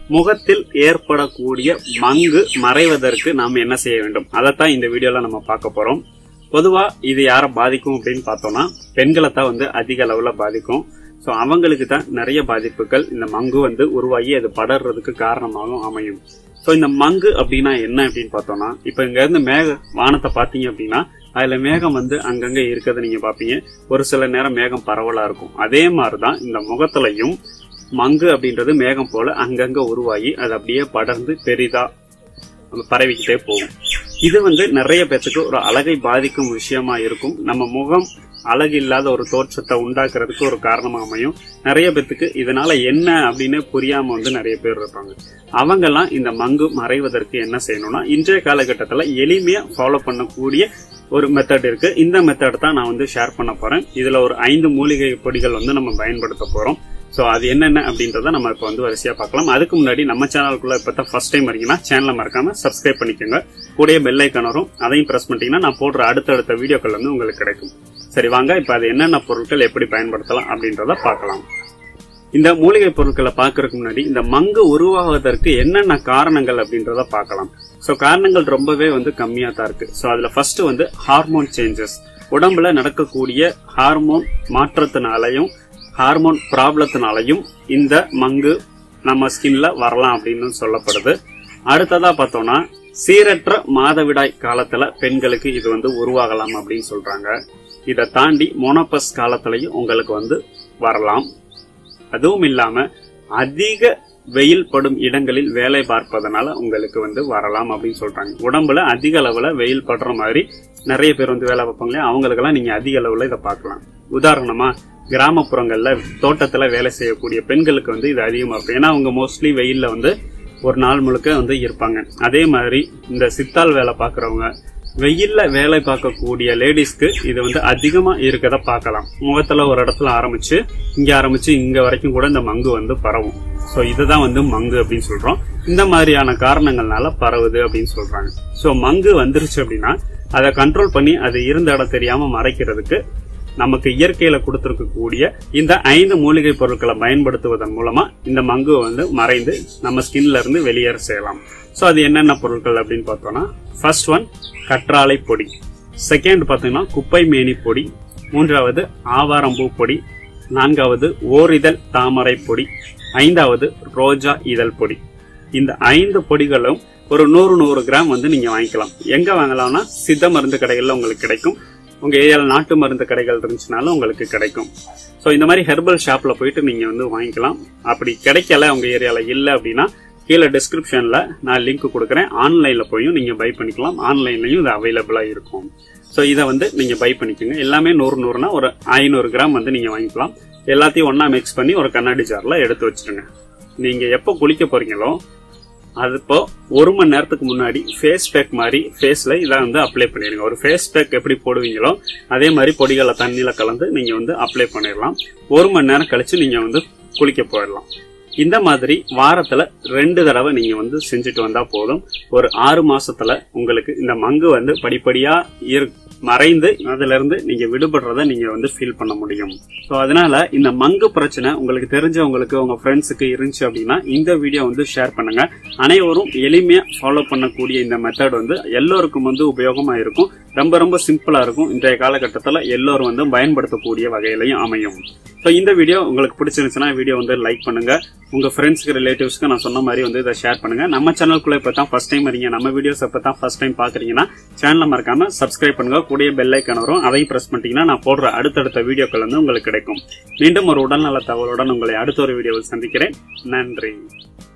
முகத்தில் ஏற்படக்கூடிய மங்கு மறைவதற்கு நாம் என்ன செய்ய வேண்டும் அதைத்தான் இந்த வீடியோல நம்ம பார்க்க போறோம் பொதுவா இது யாரை பாதிக்கும் அப்படின்னு பார்த்தோம்னா பெண்களை தான் வந்து அதிக அளவுல பாதிக்கும் ஸோ அவங்களுக்கு தான் நிறைய பாதிப்புகள் இந்த மங்கு வந்து உருவாகி அது படர்றதுக்கு காரணமாகவும் அமையும் ஸோ இந்த மங்கு அப்படின்னா என்ன அப்படின்னு பார்த்தோம்னா இப்போ இங்க இருந்து மேக வானத்தை பார்த்தீங்க அப்படின்னா அதுல மேகம் வந்து அங்கங்க இருக்கிறத நீங்க பாப்பீங்க ஒரு சில நேரம் மேகம் பரவலா இருக்கும் அதே மாதிரிதான் இந்த முகத்திலையும் மங்கு அப்படின்றது மேகம் போல அங்கங்க உருவாகி அது அப்படியே படர்ந்து பெரிதா பரவிக்கிட்டே போகும் இது வந்து நிறைய பேத்துக்கு ஒரு அழகை பாதிக்கும் விஷயமா இருக்கும் நம்ம முகம் அழகு இல்லாத ஒரு தோற்றத்தை உண்டாக்குறதுக்கு ஒரு காரணமா அமையும் நிறைய பேத்துக்கு இதனால என்ன அப்படின்னு புரியாம வந்து நிறைய பேர் இருப்பாங்க அவங்கெல்லாம் இந்த மங்கு மறைவதற்கு என்ன செய்யணும்னா இன்றைய காலகட்டத்துல எளிமையா ஃபாலோ பண்ணக்கூடிய ஒரு மெத்தட் இருக்கு இந்த மெத்தட் தான் நான் வந்து ஷேர் பண்ண போறேன் இதுல ஒரு ஐந்து மூலிகை பொடிகள் வந்து நம்ம பயன்படுத்த போறோம் ஸோ அது என்னென்ன அப்படின்றத நம்ம இப்போ வந்து வரிசையா பார்க்கலாம் அதுக்கு முன்னாடி நம்ம சேனலுக்குள்ள இப்போ தான் ஃபர்ஸ்ட் டைம் வரீங்கன்னா சேனலை மறக்காம சப்ஸ்கிரைப் பண்ணிக்கோங்க கூடிய பெல் ஐக்கான் வரும் அதையும் பிரஸ் பண்ணிட்டீங்கன்னா நான் போடுற அடுத்தடுத்த வீடியோக்கள் வந்து உங்களுக்கு கிடைக்கும் சரி வாங்க இப்போ அது என்னென்ன பொருட்கள் எப்படி பயன்படுத்தலாம் அப்படின்றத பார்க்கலாம் இந்த மூலிகை பொருட்களை பார்க்கறதுக்கு முன்னாடி இந்த மங்கு உருவாவதற்கு என்னென்ன காரணங்கள் அப்படின்றத பார்க்கலாம் ஸோ காரணங்கள் ரொம்பவே வந்து கம்மியா தான் இருக்கு ஸோ அதுல ஃபர்ஸ்ட் வந்து ஹார்மோன் சேஞ்சஸ் உடம்புல நடக்கக்கூடிய ஹார்மோன் மாற்றத்தினாலையும் ஹார்மோன் ப்ராப்ளத்தினாலையும் இந்த மங்கு நம்ம ஸ்கின்ல வரலாம் அப்படின்னு சொல்லப்படுது அடுத்ததா பார்த்தோம்னா சீரற்ற மாதவிடாய் காலத்துல பெண்களுக்கு இது வந்து உருவாகலாம் அப்படின்னு சொல்றாங்க இதை தாண்டி மோனோபஸ் காலத்திலையும் உங்களுக்கு வந்து வரலாம் அதுவும் இல்லாம அதிக வெயில் படும் இடங்களில் வேலை பார்ப்பதனால உங்களுக்கு வந்து வரலாம் அப்படின்னு சொல்றாங்க உடம்புல அதிக அளவுல வெயில் படுற மாதிரி நிறைய பேர் வந்து வேலை பார்ப்பாங்களே அவங்களுக்கெல்லாம் நீங்க அதிக அளவுல இதை பார்க்கலாம் உதாரணமா கிராமப்புறங்கள்ல தோட்டத்துல வேலை செய்யக்கூடிய பெண்களுக்கு வந்து இது அதிகமா இருக்கும் ஏன்னா அவங்க மோஸ்ட்லி வெயில்ல வந்து ஒரு நாள் முழுக்க வந்து இருப்பாங்க அதே மாதிரி இந்த சித்தால் வேலை பார்க்கறவங்க வெயில்ல வேலை பார்க்கக்கூடிய லேடிஸ்க்கு இது வந்து அதிகமா இருக்கத பார்க்கலாம் முகத்துல ஒரு இடத்துல ஆரம்பிச்சு இங்க ஆரம்பிச்சு இங்க வரைக்கும் கூட இந்த மங்கு வந்து பரவும் சோ இதுதான் வந்து மங்கு அப்படின்னு சொல்றோம் இந்த மாதிரியான காரணங்கள்னால பரவுது அப்படின்னு சொல்றாங்க சோ மங்கு வந்துருச்சு அப்படின்னா அதை கண்ட்ரோல் பண்ணி அது இருந்த இடம் தெரியாம மறைக்கிறதுக்கு நமக்கு இயற்கையில கொடுத்திருக்கக்கூடிய இந்த ஐந்து மூலிகை பொருட்களை பயன்படுத்துவதன் மூலமா இந்த மங்கு வந்து மறைந்து நம்ம ஸ்கின்ல இருந்து வெளியேற செய்யலாம் சோ அது என்னென்ன பொருட்கள் அப்படின்னு பார்த்தோம்னா ஃபர்ஸ்ட் ஒன் கற்றாழை பொடி செகண்ட் பார்த்தீங்கன்னா குப்பை மேனி பொடி மூன்றாவது ஆவாரம்பூ பொடி நான்காவது ஓரிதழ் தாமரை பொடி ஐந்தாவது ரோஜா இதழ் பொடி இந்த ஐந்து பொடிகளும் ஒரு நூறு நூறு கிராம் வந்து நீங்க வாங்கிக்கலாம் எங்க வாங்கலாம்னா சித்த மருந்து கடைகள்ல உங்களுக்கு கிடைக்கும் உங்க ஏரியால நாட்டு மருந்து கடைகள் இருந்துச்சுனாலும் உங்களுக்கு கிடைக்கும் ஸோ இந்த மாதிரி ஹெர்பல் ஷாப்ல போயிட்டு நீங்க வந்து வாங்கிக்கலாம் அப்படி கிடைக்கல உங்க ஏரியால இல்லை அப்படின்னா கீழே டிஸ்கிரிப்ஷன்ல நான் லிங்க் கொடுக்குறேன் ஆன்லைன்ல போயும் நீங்க பை பண்ணிக்கலாம் ஆன்லைன்லயும் இது அவைலபிளா இருக்கும் ஸோ இதை வந்து நீங்க பை பண்ணிக்கோங்க எல்லாமே நூறு நூறுனா ஒரு ஐநூறு கிராம் வந்து நீங்க வாங்கிக்கலாம் எல்லாத்தையும் ஒண்ணா மிக்ஸ் பண்ணி ஒரு கண்ணாடி ஜார்ல எடுத்து வச்சிருங்க நீங்க எப்போ குளிக்க போறீங்களோ அது இப்போ ஒரு மணி நேரத்துக்கு முன்னாடி ஃபேஸ் பேக் மாதிரி ஃபேஸ்ல இதை வந்து அப்ளை பண்ணிடுங்க ஒரு ஃபேஸ் பேக் எப்படி போடுவீங்களோ அதே மாதிரி பொடிகளை தண்ணியில கலந்து நீங்க வந்து அப்ளை பண்ணிடலாம் ஒரு மணி நேரம் கழிச்சு நீங்க வந்து குளிக்க போயிடலாம் இந்த மாதிரி வாரத்துல ரெண்டு தடவை நீங்க வந்து செஞ்சுட்டு வந்தா போதும் ஒரு ஆறு மாசத்துல உங்களுக்கு இந்த மங்கு வந்து படிப்படியா இரு- மறைந்து அதுல இருந்து நீங்க விடுபடுறத நீங்க வந்து ஃபீல் பண்ண முடியும் ஸோ அதனால இந்த மங்கு பிரச்சனை உங்களுக்கு தெரிஞ்சவங்களுக்கு உங்க ஃப்ரெண்ட்ஸுக்கு இருந்துச்சு அப்படின்னா இந்த வீடியோ வந்து ஷேர் பண்ணுங்க அனைவரும் எளிமையா ஃபாலோ பண்ணக்கூடிய இந்த மெத்தட் வந்து எல்லோருக்கும் வந்து உபயோகமா இருக்கும் ரொம்ப ரொம்ப சிம்பிளா இருக்கும் இன்றைய காலகட்டத்தில் எல்லோரும் வந்து பயன்படுத்தக்கூடிய வகையிலையும் அமையும் ஸோ இந்த வீடியோ உங்களுக்கு பிடிச்சிருந்துச்சுன்னா வீடியோ வந்து லைக் பண்ணுங்க உங்க ஃப்ரெண்ட்ஸ்க்கு ரிலேட்டிவ்ஸ்க்கு நான் சொன்ன மாதிரி வந்து இதை ஷேர் பண்ணுங்க நம்ம சேனலுக்குள்ள இப்போ தான் ஃபர்ஸ்ட் டைம் வரீங்க நம்ம வீடியோஸ் இப்போ தான் ஃபர்ஸ்ட் டைம் பாக்குறீங்கன்னா சேனலை மறக்காம சப்ஸ்கிரைப் பண்ணுங்க கூடிய பெல் ஐக்கான் வரும் அதையும் பிரஸ் பண்ணிட்டீங்கன்னா நான் போடுற அடுத்தடுத்த வீடியோக்கள் வந்து உங்களுக்கு கிடைக்கும் மீண்டும் ஒரு உடல்நல தகவலுடன் உங்களை அடுத்த ஒரு வீடியோவில் சந்திக்கிறேன் நன்றி